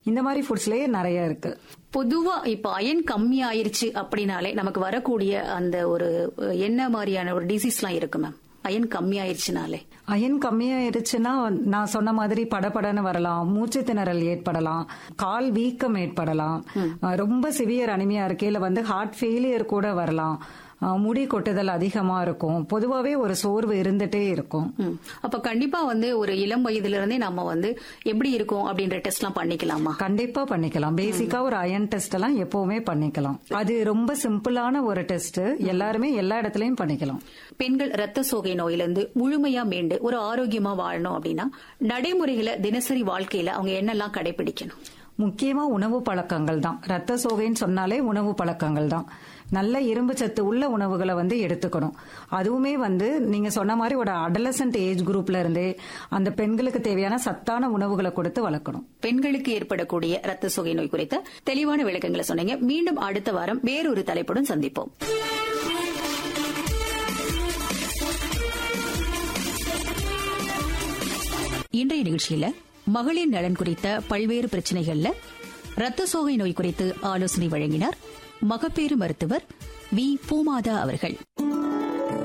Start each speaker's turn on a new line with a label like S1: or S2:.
S1: இந்த மாதிரி ஃபுட்ஸ்லயே நிறைய இருக்கு
S2: பொதுவா இப்ப அயன் கம்மி ஆயிருச்சு அப்படின்னாலே நமக்கு வரக்கூடிய அந்த ஒரு அஹ், என்ன மாதிரியான ஒரு டிசீஸ் எல்லாம் இருக்கு மேம் அயன் கம்மி ஆயிருச்சுனாலே
S1: அயன் கம்மியாயிருச்சுன்னா நான் சொன்ன மாதிரி படபடன்னு வரலாம் மூச்சு திணறல் ஏற்படலாம் கால் வீக்கம் ஏற்படலாம் அஹ் ரொம்ப சிவியர் அனிமியா இருக்கையில வந்து ஹார்ட் ஃபெயிலியர் கூட வரலாம் அஹ் முடி கொட்டுதல் அதிகமா இருக்கும் பொதுவாவே ஒரு சோர்வு இருந்துட்டே இருக்கும்
S2: ம். அப்ப கண்டிப்பா வந்து ஒரு இளம் வயதுல இருந்தே நம்ம வந்து எப்படி இருக்கும் அப்படின்ற டெஸ்ட் எல்லாம் பண்ணிக்கலாமா
S1: கண்டிப்பா பண்ணிக்கலாம் பேசிக்கா ஒரு அயன் டெஸ்ட் எல்லாம் எப்பவுமே பண்ணிக்கலாம் அது ரொம்ப சிம்பிளான ஒரு டெஸ்ட் எல்லாருமே எல்லா இடத்துலயும் பண்ணிக்கலாம்
S2: பெண்கள் ரத்த சோகை நோயிலிருந்து முழுமையா மீண்டு ஒரு ஆரோக்கியமா வாழணும் அப்படின்னா நடைமுறைகளை தினசரி வாழ்க்கையில அவங்க என்னெல்லாம் கடைபிடிக்கணும்
S1: முக்கியமா உணவு பழக்கங்கள் தான் ரத்த சோகைன்னு சொன்னாலே உணவு பழக்கங்கள் தான் நல்ல இரும்பு சத்து உள்ள உணவுகளை வந்து எடுத்துக்கணும் அதுவுமே வந்து நீங்க சொன்ன மாதிரி ஒரு அடலசன்ட் ஏஜ் குரூப்ல இருந்தே அந்த பெண்களுக்கு தேவையான சத்தான உணவுகளை கொடுத்து வளர்க்கணும்
S2: பெண்களுக்கு ஏற்படக்கூடிய ரத்த சோகை நோய் குறித்த தெளிவான விளக்கங்களை சொன்னீங்க மீண்டும் அடுத்த வாரம் வேறொரு தலைப்புடன் சந்திப்போம் இன்றைய நிகழ்ச்சியில மகளிர் நலன் குறித்த பல்வேறு பிரச்சனைகள்ல ரத்த சோகை நோய் குறித்து ஆலோசனை வழங்கினார் மகப்பேறு மருத்துவர் வி பூமாதா அவர்கள்